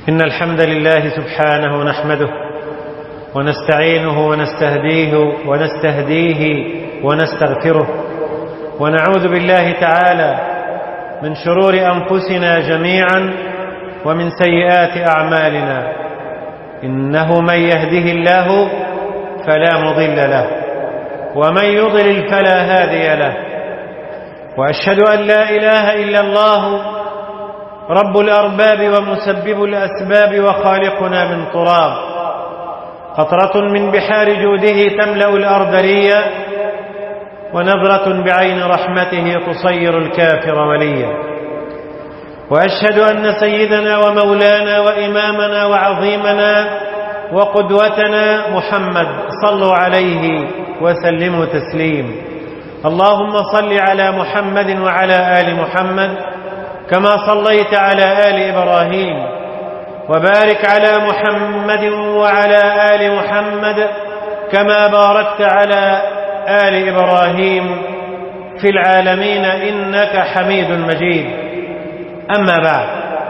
إن الحمد لله سبحانه نحمده ونستعينه ونستهديه ونستهديه ونستغفره ونعوذ بالله تعالى من شرور أنفسنا جميعا ومن سيئات أعمالنا إنه من يهده الله فلا مضل له ومن يضلل فلا هادي له وأشهد أن لا إله إلا الله رب الأرباب ومسبب الأسباب وخالقنا من تراب قطرة من بحار جوده تملأ الأرض ريا ونظرة بعين رحمته تصير الكافر وليا وأشهد أن سيدنا ومولانا وإمامنا وعظيمنا وقدوتنا محمد صلوا عليه وسلموا تسليم اللهم صل على محمد وعلى آل محمد كما صليت على آل إبراهيم وبارك على محمد وعلى آل محمد كما باركت على آل إبراهيم في العالمين إنك حميد مجيد أما بعد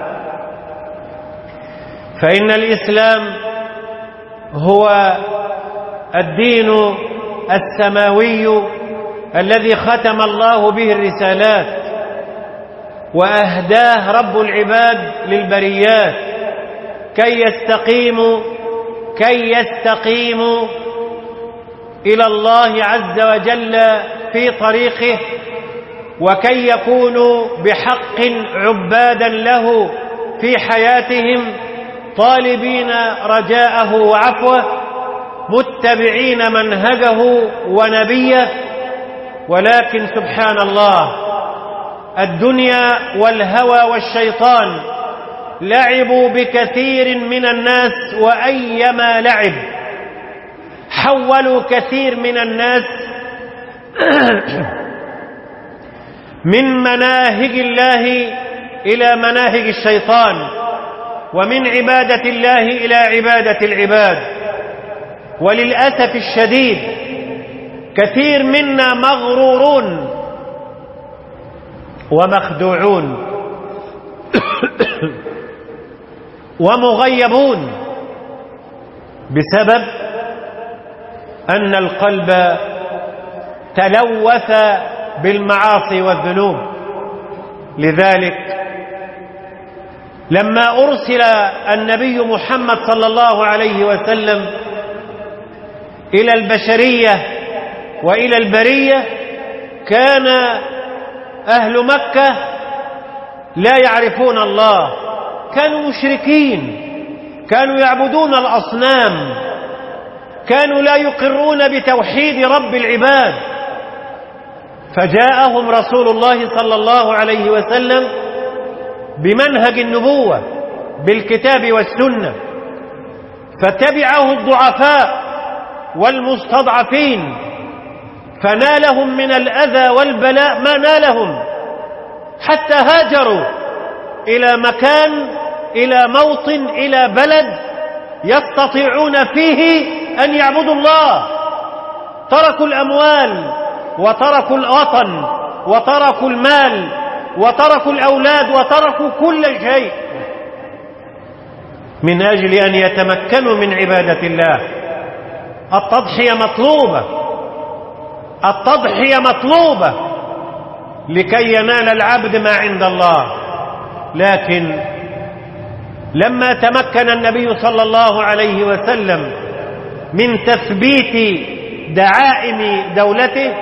فإن الإسلام هو الدين السماوي الذي ختم الله به الرسالات وأهداه رب العباد للبريات كي يستقيموا كي يستقيموا إلى الله عز وجل في طريقه وكي يكونوا بحق عبادا له في حياتهم طالبين رجاءه وعفوه متبعين منهجه ونبيه ولكن سبحان الله الدنيا والهوى والشيطان لعبوا بكثير من الناس وأيما لعب حولوا كثير من الناس من مناهج الله إلى مناهج الشيطان ومن عبادة الله إلى عبادة العباد وللأسف الشديد كثير منا مغرورون ومخدوعون ومغيبون بسبب أن القلب تلوث بالمعاصي والذنوب لذلك لما أرسل النبي محمد صلى الله عليه وسلم إلى البشرية وإلى البرية كان أهل مكة لا يعرفون الله كانوا مشركين كانوا يعبدون الأصنام كانوا لا يقرون بتوحيد رب العباد فجاءهم رسول الله صلى الله عليه وسلم بمنهج النبوة بالكتاب والسنة فتبعه الضعفاء والمستضعفين فنالهم من الأذى والبلاء ما نالهم حتى هاجروا إلى مكان إلى موطن إلى بلد يستطيعون فيه أن يعبدوا الله تركوا الأموال وتركوا الوطن وتركوا المال وتركوا الأولاد وتركوا كل شيء من أجل أن يتمكنوا من عبادة الله التضحية مطلوبة التضحية مطلوبة لكي ينال العبد ما عند الله لكن لما تمكن النبي صلى الله عليه وسلم من تثبيت دعائم دولته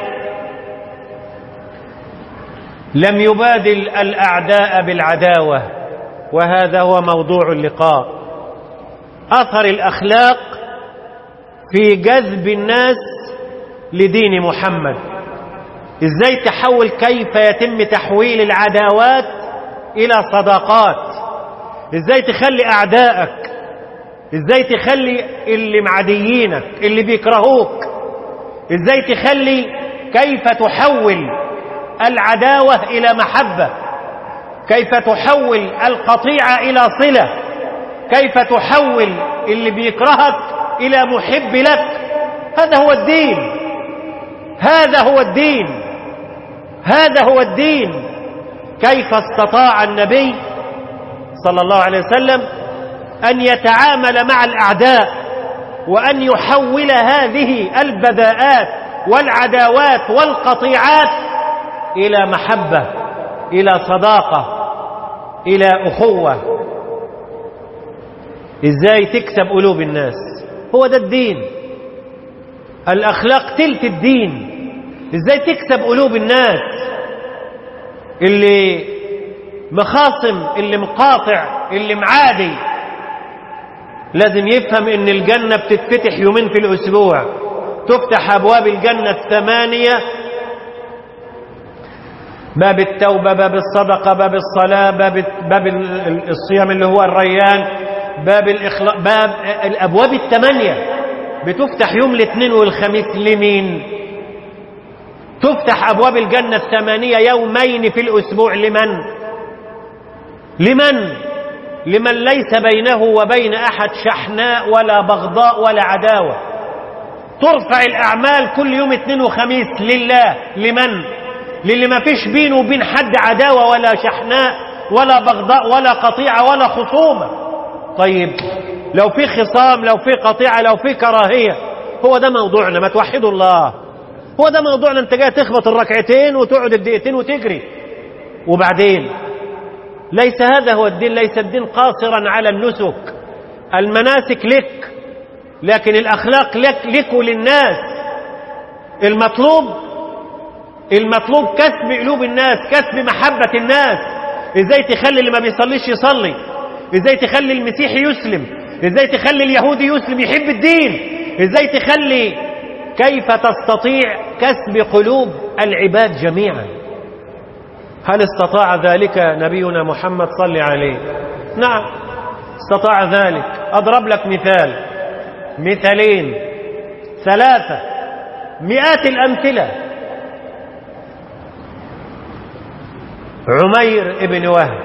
لم يبادل الأعداء بالعداوة وهذا هو موضوع اللقاء أثر الأخلاق في جذب الناس لدين محمد ازاي تحول كيف يتم تحويل العداوات الى صداقات ازاي تخلي اعدائك ازاي تخلي اللي معديينك اللي بيكرهوك ازاي تخلي كيف تحول العداوة الى محبة كيف تحول القطيعة الى صلة كيف تحول اللي بيكرهك الى محب لك هذا هو الدين هذا هو الدين هذا هو الدين كيف استطاع النبي صلى الله عليه وسلم أن يتعامل مع الأعداء وأن يحول هذه البذاءات والعداوات والقطيعات إلى محبة إلى صداقة إلى أخوة إزاي تكسب قلوب الناس هو ده الدين الأخلاق تلت الدين إزاي تكسب قلوب الناس اللي مخاصم اللي مقاطع اللي معادي لازم يفهم ان الجنة بتتفتح يومين في الاسبوع تفتح ابواب الجنة الثمانية باب التوبة باب الصدقة باب الصلاة باب, باب الصيام اللي هو الريان باب الإخلاق باب الأبواب الثمانية بتفتح يوم الاثنين والخميس لمين تفتح أبواب الجنة الثمانية يومين في الأسبوع لمن لمن لمن ليس بينه وبين أحد شحناء ولا بغضاء ولا عداوة ترفع الأعمال كل يوم اثنين وخميس لله لمن للي ما فيش بينه وبين حد عداوة ولا شحناء ولا بغضاء ولا قطيعة ولا خصومة طيب لو في خصام لو في قطيعة لو في كراهية هو ده موضوعنا ما توحدوا الله هو ده موضوعنا انت جاي تخبط الركعتين وتقعد الدقيقتين وتجري وبعدين ليس هذا هو الدين ليس الدين قاصرا على النسك المناسك لك لكن الأخلاق لك لك وللناس المطلوب المطلوب كسب قلوب الناس كسب محبة الناس ازاي تخلي اللي ما بيصليش يصلي ازاي تخلي المسيحي يسلم ازاي تخلي اليهودي يسلم يحب الدين ازاي تخلي كيف تستطيع كسب قلوب العباد جميعا هل استطاع ذلك نبينا محمد صلى عليه نعم استطاع ذلك أضرب لك مثال مثالين ثلاثة مئات الأمثلة عمير بن وهب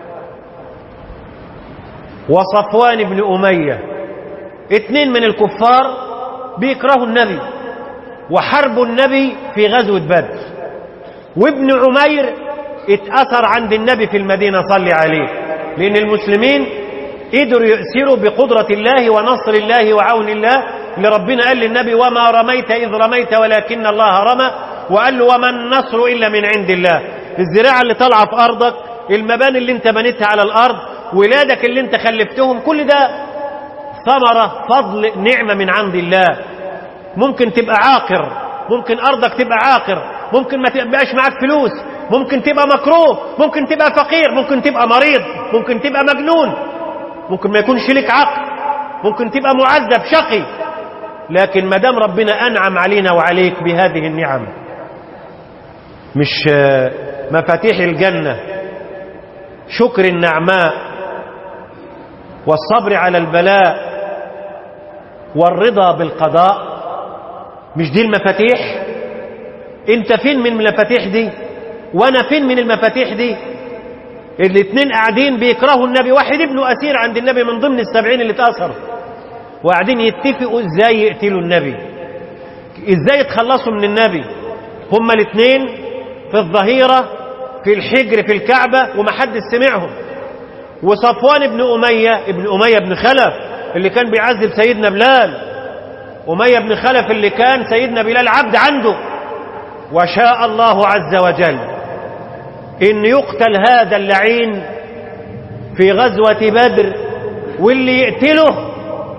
وصفوان بن أمية اثنين من الكفار بيكرهوا النبي وحربوا النبي في غزوة بدر وابن عمير اتأثر عند النبي في المدينة صلي عليه لأن المسلمين قدروا يأسروا بقدرة الله ونصر الله وعون الله اللي ربنا قال للنبي وما رميت إذ رميت ولكن الله رمى وقال له وما النصر إلا من عند الله الزراعة اللي طالعة في أرضك المباني اللي انت بنيتها على الأرض ولادك اللي انت خلفتهم كل ده ثمرة فضل نعمة من عند الله ممكن تبقى عاقر ممكن أرضك تبقى عاقر ممكن ما تبقاش معاك فلوس ممكن تبقى مكروه ممكن تبقى فقير ممكن تبقى مريض ممكن تبقى مجنون ممكن ما يكونش لك عقل ممكن تبقى معذب شقي لكن ما دام ربنا أنعم علينا وعليك بهذه النعم مش مفاتيح الجنة شكر النعماء والصبر على البلاء والرضا بالقضاء مش دي المفاتيح انت فين من المفاتيح دي وانا فين من المفاتيح دي الاثنين قاعدين بيكرهوا النبي واحد ابنه اسير عند النبي من ضمن السبعين اللي اتأثروا وقاعدين يتفقوا ازاي يقتلوا النبي ازاي يتخلصوا من النبي هما الاثنين في الظهيرة في الحجر في الكعبة ومحدش سمعهم وصفوان بن أمية ابن أمية بن خلف اللي كان بيعذب سيدنا بلال أمية بن خلف اللي كان سيدنا بلال عبد عنده وشاء الله عز وجل إن يقتل هذا اللعين في غزوة بدر واللي يقتله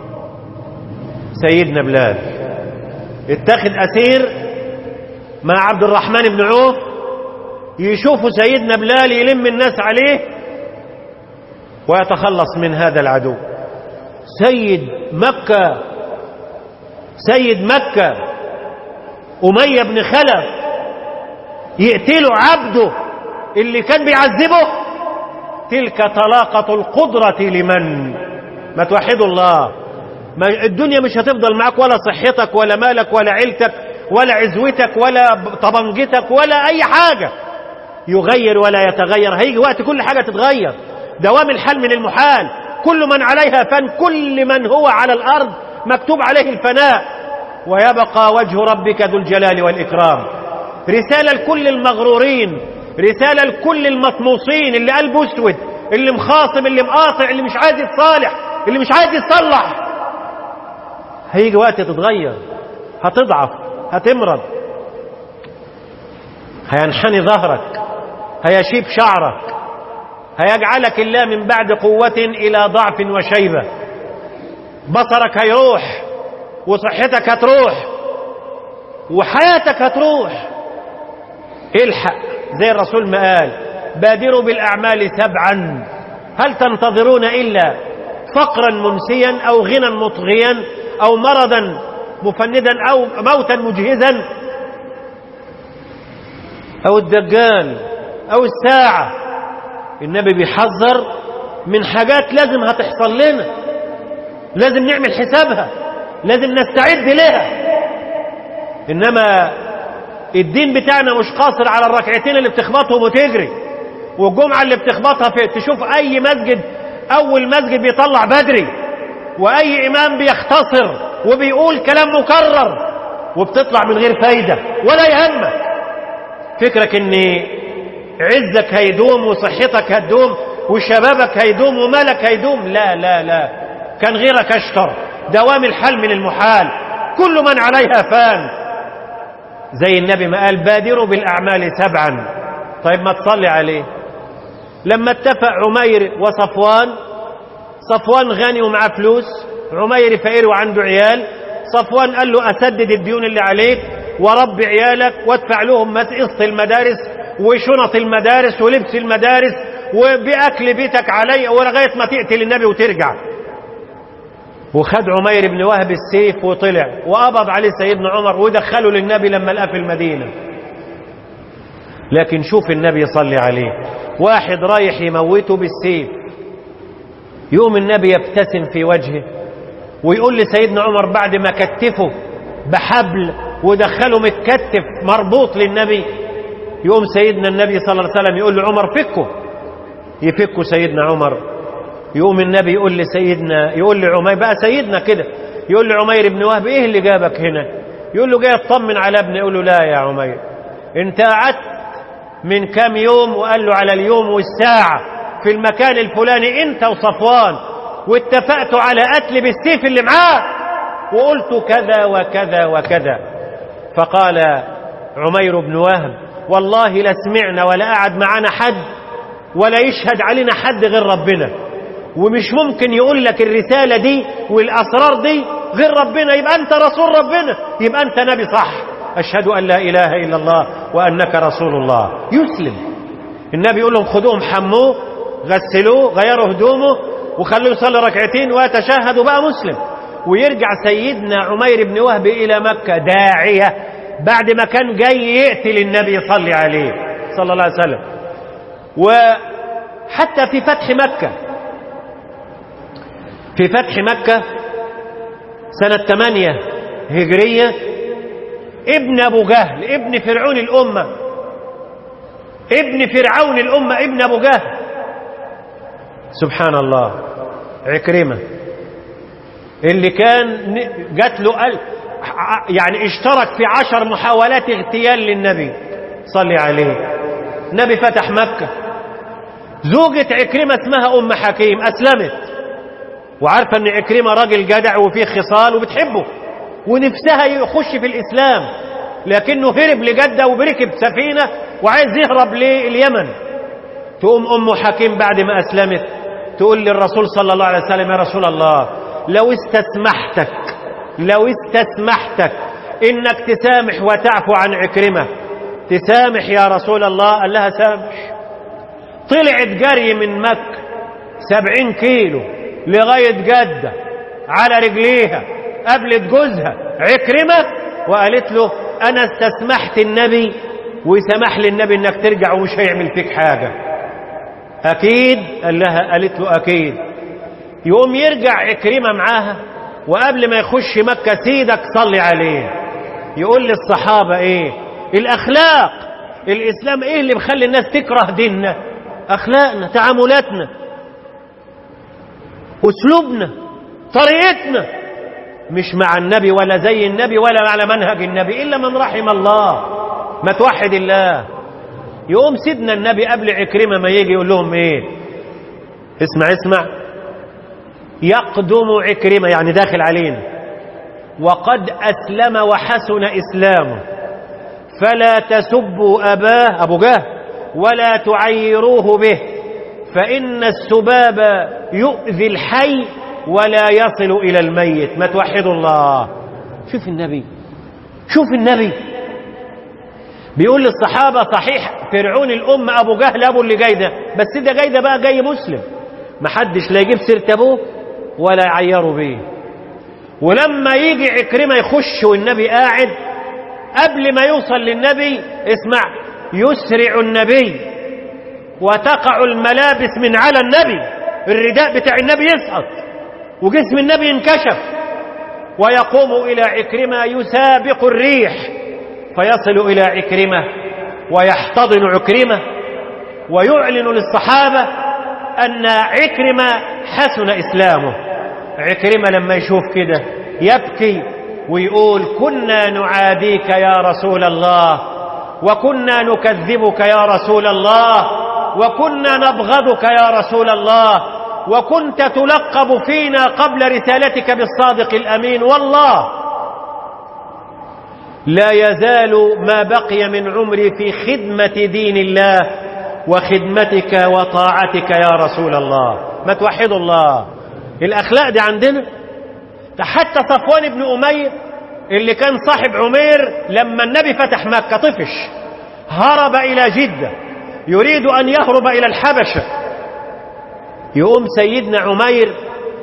سيدنا بلال اتخذ أسير مع عبد الرحمن بن عوف يشوفوا سيدنا بلال يلم الناس عليه ويتخلص من هذا العدو سيد مكة سيد مكة أمية بن خلف يقتلوا عبده اللي كان بيعذبه تلك طلاقة القدرة لمن ما توحدوا الله ما الدنيا مش هتفضل معك ولا صحتك ولا مالك ولا عيلتك ولا عزوتك ولا طبنجتك ولا أي حاجة يغير ولا يتغير هيجي وقت كل حاجة تتغير دوام الحال من المحال كل من عليها فان كل من هو على الأرض مكتوب عليه الفناء ويبقى وجه ربك ذو الجلال والإكرام رسالة لكل المغرورين رسالة لكل المطموسين اللي قلبه اسود اللي مخاصم اللي مقاطع اللي مش عايز يتصالح اللي مش عايز يتصلح هيجي وقت تتغير هتضعف هتمرض هينحني ظهرك هيشيب شعرك هيجعلك الله من بعد قوة إلى ضعف وشيبة بصرك هيروح وصحتك هتروح وحياتك هتروح الحق زي الرسول ما قال بادروا بالأعمال سبعا هل تنتظرون إلا فقرا منسيا أو غنى مطغيا أو مرضا مفندا أو موتا مجهزا أو الدجال أو الساعة النبي بيحذر من حاجات لازم هتحصل لنا لازم نعمل حسابها لازم نستعد لها إنما الدين بتاعنا مش قاصر على الركعتين اللي بتخبطهم وتجري والجمعة اللي بتخبطها في تشوف أي مسجد أول مسجد بيطلع بدري وأي إمام بيختصر وبيقول كلام مكرر وبتطلع من غير فايدة ولا يهمك فكرك ان عزك هيدوم وصحتك هتدوم وشبابك هيدوم ومالك هيدوم لا لا لا كان غيرك اشطر دوام الحال من المحال كل من عليها فان زي النبي ما قال بادروا بالأعمال سبعا طيب ما تصلي عليه لما اتفق عمير وصفوان صفوان غني ومعاه فلوس عمير فقير وعنده عيال صفوان قال له أسدد الديون اللي عليك ورب عيالك وادفع لهم قسط المدارس وشنط المدارس ولبس المدارس وبأكل بيتك علي ولغاية ما تقتل النبي وترجع وخد عمير بن وهب السيف وطلع وقبض عليه سيدنا عمر ودخله للنبي لما لقاه في المدينة لكن شوف النبي يصلي عليه واحد رايح يموته بالسيف يقوم النبي يبتسم في وجهه ويقول لسيدنا عمر بعد ما كتفه بحبل ودخله متكتف مربوط للنبي يقوم سيدنا النبي صلى الله عليه وسلم يقول لعمر فكه يفكه سيدنا عمر يقوم النبي يقول لسيدنا يقول لعمير بقى سيدنا كده يقول لعمير بن وهب ايه اللي جابك هنا يقول له جاي اطمن على ابني يقول له لا يا عمير انت قعدت من كام يوم وقال له على اليوم والساعة في المكان الفلاني انت وصفوان واتفقتوا على قتل بالسيف اللي معاه وقلت كذا وكذا وكذا فقال عمير بن وهب والله لا سمعنا ولا قعد معنا حد ولا يشهد علينا حد غير ربنا ومش ممكن يقول لك الرسالة دي والأسرار دي غير ربنا يبقى أنت رسول ربنا يبقى أنت نبي صح أشهد أن لا إله إلا الله وأنك رسول الله يسلم النبي يقول لهم خذوهم حموه غسلوه غيروا هدومه وخلوه يصلي ركعتين ويتشهد وبقى مسلم ويرجع سيدنا عمير بن وهب إلى مكة داعية بعد ما كان جاي يقتل النبي يصلي عليه صلى الله عليه وسلم وحتى في فتح مكة في فتح مكة سنة 8 هجرية ابن أبو جهل ابن فرعون الأمة ابن فرعون الأمة ابن أبو جهل سبحان الله عكرمة اللي كان جات له قال يعني اشترك في عشر محاولات اغتيال للنبي صلي عليه النبي فتح مكة زوجة عكرمة اسمها أم حكيم أسلمت وعارفة أن عكرمة راجل جدع وفيه خصال وبتحبه ونفسها يخش في الإسلام لكنه هرب لجدة وبركب سفينة وعايز يهرب لليمن تقوم أم حكيم بعد ما أسلمت تقول للرسول صلى الله عليه وسلم يا رسول الله لو استسمحتك لو استسمحتك إنك تسامح وتعفو عن عكرمة تسامح يا رسول الله قال لها سامح طلعت جري من مكة سبعين كيلو لغاية جدة على رجليها قابلت جوزها عكرمة وقالت له أنا استسمحت النبي وسمح لي النبي إنك ترجع ومش هيعمل فيك حاجة أكيد قال لها قالت له أكيد يقوم يرجع عكرمة معاها وقبل ما يخش مكة سيدك صلي عليه يقول للصحابة ايه الاخلاق الاسلام ايه اللي مخلي الناس تكره ديننا اخلاقنا تعاملاتنا اسلوبنا طريقتنا مش مع النبي ولا زي النبي ولا على منهج النبي الا من رحم الله ما توحد الله يقوم سيدنا النبي قبل عكرمة ما يجي يقول لهم ايه اسمع اسمع يقدم عكرمة يعني داخل علينا وقد أسلم وحسن إسلامه فلا تسبوا أباه أبو جهل ولا تعيروه به فإن السباب يؤذي الحي ولا يصل إلى الميت ما توحدوا الله شوف النبي شوف النبي بيقول للصحابة صحيح فرعون الأم أبو جهل أبو اللي جاي ده بس ده جاي ده بقى جاي مسلم محدش لا يجيب سيرة أبوه ولا يعيره بيه ولما يجي عكرمة يخش والنبي قاعد قبل ما يوصل للنبي اسمع يسرع النبي وتقع الملابس من على النبي الرداء بتاع النبي يسقط وجسم النبي ينكشف ويقوم إلى عكرمة يسابق الريح فيصل إلى عكرمة ويحتضن عكرمة ويعلن للصحابة أن عكرمة حسن إسلامه عكرمة لما يشوف كده يبكي ويقول كنا نعاديك يا رسول الله وكنا نكذبك يا رسول الله وكنا نبغضك يا رسول الله وكنت تلقب فينا قبل رسالتك بالصادق الأمين والله لا يزال ما بقي من عمري في خدمة دين الله وخدمتك وطاعتك يا رسول الله ما توحد الله الأخلاق دي عندنا حتى صفوان بن أمية اللي كان صاحب عمير لما النبي فتح مكة طفش هرب إلى جدة يريد أن يهرب إلى الحبشة يقوم سيدنا عمير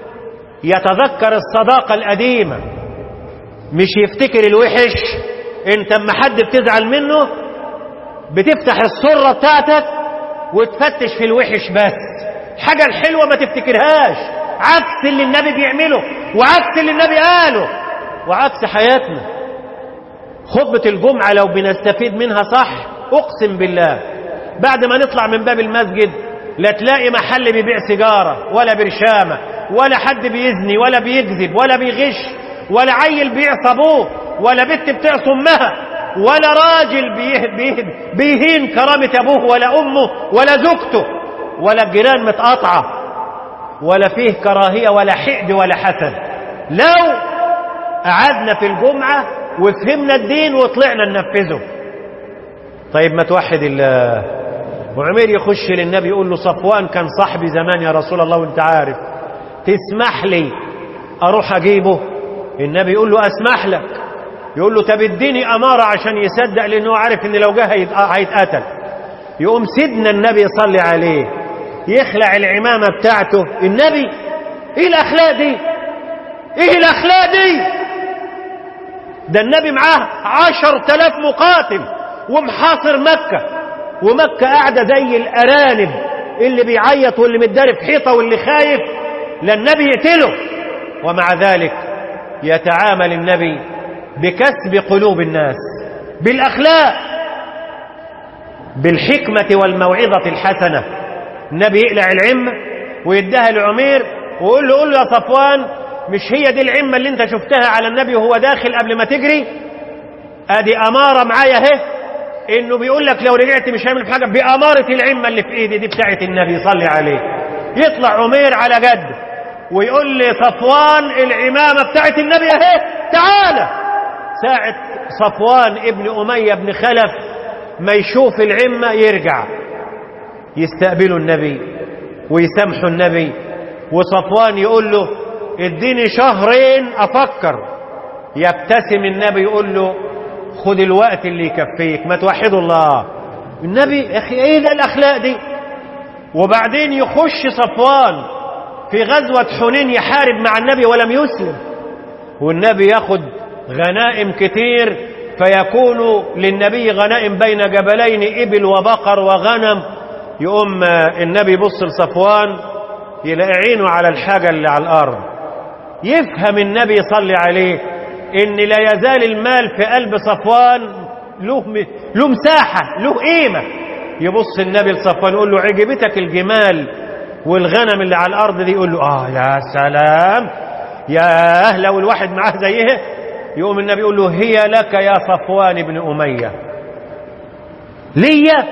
يتذكر الصداقة القديمة مش يفتكر الوحش انت اما حد بتزعل منه بتفتح السرة بتاعتك وتفتش في الوحش بس الحاجة الحلوة ما تفتكرهاش عكس اللي النبي بيعمله وعكس اللي النبي قاله وعكس حياتنا خطبة الجمعة لو بنستفيد منها صح أقسم بالله بعد ما نطلع من باب المسجد لا تلاقي محل بيبيع سيجارة ولا برشامة ولا حد بيزني ولا بيكذب ولا بيغش ولا عيل بيعصى ابوه ولا بنت بتعصى امها ولا راجل بيه بيه بيهين كرامة ابوه ولا امه ولا زوجته ولا الجيران متقاطعة ولا فيه كراهية ولا حقد ولا حسد لو قعدنا في الجمعة وفهمنا الدين وطلعنا ننفذه طيب ما توحد الله وعمير يخش للنبي يقول له صفوان كان صاحبي زمان يا رسول الله وانت عارف تسمح لي اروح اجيبه النبي يقول له اسمح لك يقول له طب اديني اماره عشان يصدق لانه عارف ان لو جه هيتقتل يقوم سيدنا النبي يصلي عليه يخلع العمامه بتاعته النبي ايه الاخلاق دي ايه الاخلاق دي ده النبي معاه عشر تلاف مقاتل ومحاصر مكة ومكة قاعدة زي الأرانب اللي بيعيط واللي متداري في حيطة واللي خايف لا النبي يقتله ومع ذلك يتعامل النبي بكسب قلوب الناس بالأخلاق بالحكمة والموعظة الحسنة النبي يقلع العمة ويديها لعمير ويقول له قول له يا صفوان مش هي دي العمة اللي انت شفتها على النبي وهو داخل قبل ما تجري ادي امارة معايا اهي انه بيقول لك لو رجعت مش هعمل حاجة بامارة العمة اللي في ايدي دي بتاعت النبي صلي عليه يطلع عمير على جد ويقول لي صفوان العمامة بتاعت النبي اهي تعالى ساعة صفوان ابن أمية بن خلف ما يشوف العمة يرجع يستقبلوا النبي ويسامحوا النبي وصفوان يقول له اديني شهرين افكر يبتسم النبي يقول له خد الوقت اللي يكفيك ما توحدوا الله النبي اخي ايه ده الاخلاق دي وبعدين يخش صفوان في غزوة حنين يحارب مع النبي ولم يسلم والنبي ياخد غنائم كتير فيكون للنبي غنائم بين جبلين إبل وبقر وغنم يقوم النبي يبص لصفوان يلاقي عينه على الحاجة اللي على الأرض يفهم النبي يصلي عليه ان لا يزال المال في قلب صفوان له له مساحة له قيمة يبص النبي لصفوان يقول له عجبتك الجمال والغنم اللي على الأرض دي يقول له آه يا سلام يا لو الواحد معاه زيه يقوم النبي يقول له هي لك يا صفوان بن أمية لي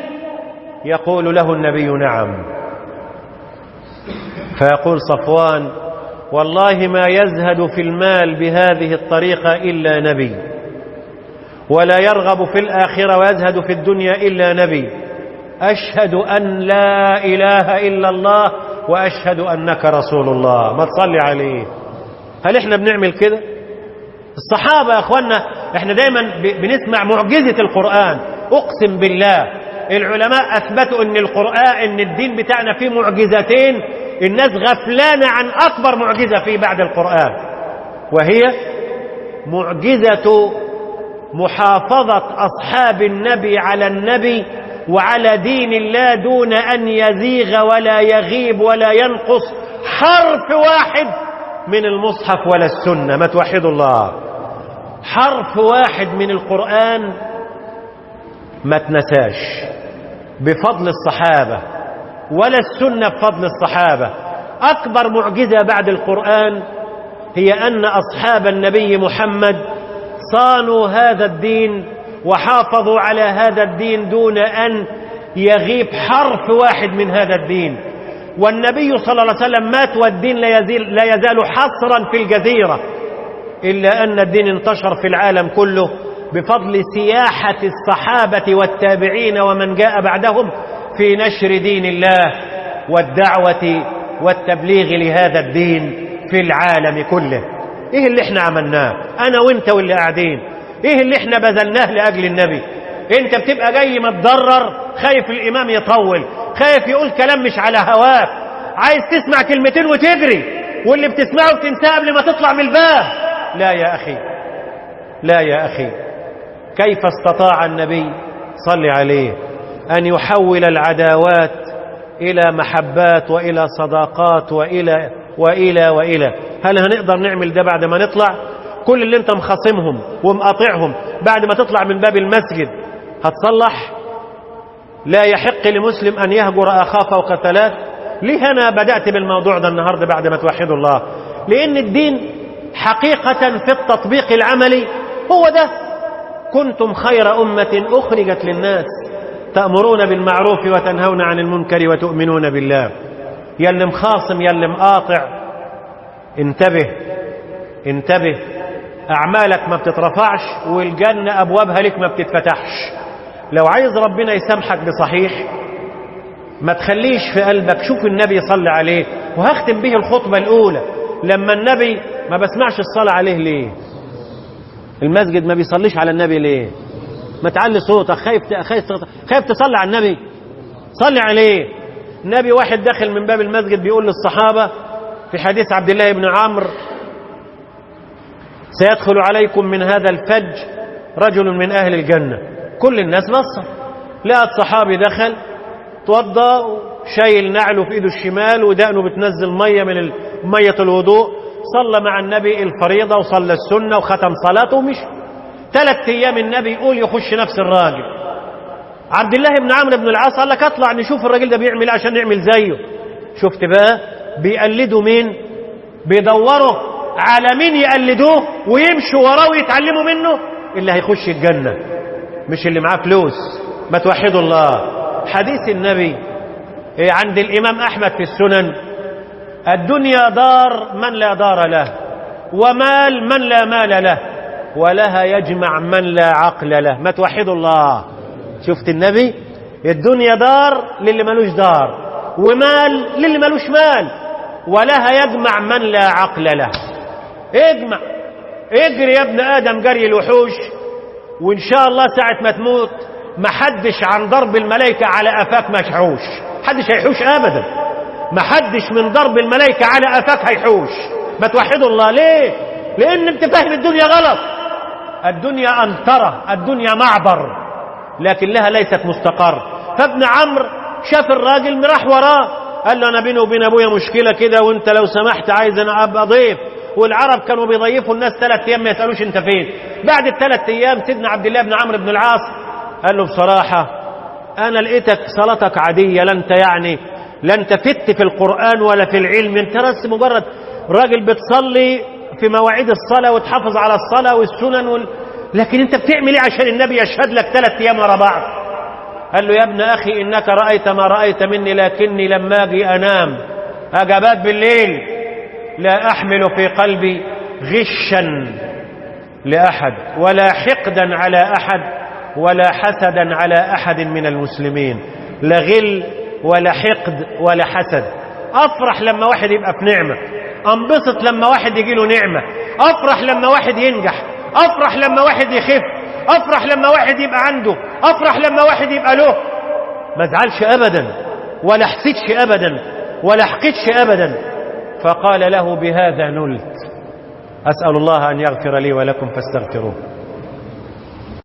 يقول له النبي نعم فيقول صفوان والله ما يزهد في المال بهذه الطريقة إلا نبي ولا يرغب في الآخرة ويزهد في الدنيا إلا نبي أشهد أن لا إله إلا الله وأشهد أنك رسول الله ما تصلي عليه هل احنا بنعمل كده الصحابة يا أخوانا احنا دايما بنسمع معجزة القرآن أقسم بالله العلماء أثبتوا أن القرآن أن الدين بتاعنا فيه معجزتين الناس غفلانة عن أكبر معجزة فيه بعد القرآن وهي معجزة محافظة أصحاب النبي على النبي وعلى دين الله دون أن يزيغ ولا يغيب ولا ينقص حرف واحد من المصحف ولا السنة ما توحدوا الله حرف واحد من القرآن ما تنساش بفضل الصحابة ولا السنة بفضل الصحابة أكبر معجزة بعد القرآن هي أن أصحاب النبي محمد صانوا هذا الدين وحافظوا على هذا الدين دون أن يغيب حرف واحد من هذا الدين والنبي صلى الله عليه وسلم مات والدين لا يزال, لا يزال حصرا في الجزيرة إلا أن الدين انتشر في العالم كله بفضل سياحة الصحابة والتابعين ومن جاء بعدهم في نشر دين الله والدعوة والتبليغ لهذا الدين في العالم كله ايه اللي احنا عملناه انا وانت واللي قاعدين ايه اللي احنا بذلناه لاجل النبي انت بتبقى جاي متضرر خايف الامام يطول خايف يقول كلام مش على هواك عايز تسمع كلمتين وتجري واللي بتسمعه بتنساه قبل ما تطلع من الباب لا يا اخي لا يا اخي كيف استطاع النبي صل عليه ان يحول العداوات الى محبات والى صداقات والى والى والى هل هنقدر نعمل ده بعد ما نطلع كل اللي انت مخاصمهم ومقاطعهم بعد ما تطلع من باب المسجد هتصلح لا يحق لمسلم ان يهجر اخاه فوق ثلاث ليه انا بدات بالموضوع ده النهارده بعد ما توحدوا الله لان الدين حقيقه في التطبيق العملي هو ده كنتم خير امه اخرجت للناس تامرون بالمعروف وتنهون عن المنكر وتؤمنون بالله يا اللي مخاصم يا اللي مقاطع انتبه انتبه أعمالك ما بتترفعش والجنة أبوابها لك ما بتتفتحش لو عايز ربنا يسامحك بصحيح ما تخليش في قلبك شوف النبي صلى عليه وهختم به الخطبة الأولى لما النبي ما بسمعش الصلاة عليه ليه المسجد ما بيصليش على النبي ليه ما تعلي صوتك خايف خايف خايف تصلي على النبي صلي عليه نبي واحد داخل من باب المسجد بيقول للصحابة في حديث عبد الله بن عمرو سيدخل عليكم من هذا الفج رجل من أهل الجنة كل الناس بصر لقى الصحابي دخل توضى شايل نعله في ايده الشمال ودقنه بتنزل ميه من ميه الوضوء صلى مع النبي الفريضه وصلى السنه وختم صلاته ومشي ثلاث ايام النبي يقول يخش نفس الراجل عبد الله بن عمرو بن العاص قال لك اطلع نشوف الراجل ده بيعمل عشان نعمل زيه شفت بقى بيقلدوا مين بيدوروا على مين يقلدوه ويمشوا وراه ويتعلموا منه اللي هيخش الجنة مش اللي معاه فلوس ما توحدوا الله حديث النبي عند الإمام أحمد في السنن الدنيا دار من لا دار له ومال من لا مال له ولها يجمع من لا عقل له ما توحدوا الله شفت النبي الدنيا دار للي ملوش دار ومال للي ملوش مال ولها يجمع من لا عقل له اجمع اجري يا ابن ادم جري الوحوش وان شاء الله ساعة ما تموت ما حدش عن ضرب الملائكة على افاك مشحوش حدش هيحوش ابدا ما حدش من ضرب الملائكة على افاك هيحوش ما توحدوا الله ليه لان انت فاهم الدنيا غلط الدنيا انترة الدنيا معبر لكن لها ليست مستقر فابن عمرو شاف الراجل راح وراه قال له انا بيني وبين ابويا مشكله كده وانت لو سمحت عايز انا ابقى ضيف والعرب كانوا بيضيفوا الناس ثلاث ايام ما يسالوش انت فين بعد الثلاث ايام سيدنا عبد الله بن عمرو بن العاص قال له بصراحه انا لقيتك صلاتك عاديه لا انت يعني لا انت فت في القران ولا في العلم انت بس مجرد راجل بتصلي في مواعيد الصلاه وتحافظ على الصلاه والسنن وال... لكن انت بتعمل ايه عشان النبي يشهد لك ثلاث ايام ورا بعض قال له يا ابن اخي انك رايت ما رايت مني لكني لما اجي انام اجابات بالليل لا أحمل في قلبي غشا لأحد ولا حقدا على أحد ولا حسدا على أحد من المسلمين لا غل ولا حقد ولا حسد أفرح لما واحد يبقى في نعمة أنبسط لما واحد يجي له نعمة أفرح لما واحد ينجح أفرح لما واحد يخف أفرح لما واحد يبقى عنده أفرح لما واحد يبقى له ما ازعلش أبدا ولا حسدش أبدا ولا حقدش أبدا فقال له بهذا نلت أسأل الله أن يغفر لي ولكم فاستغفروه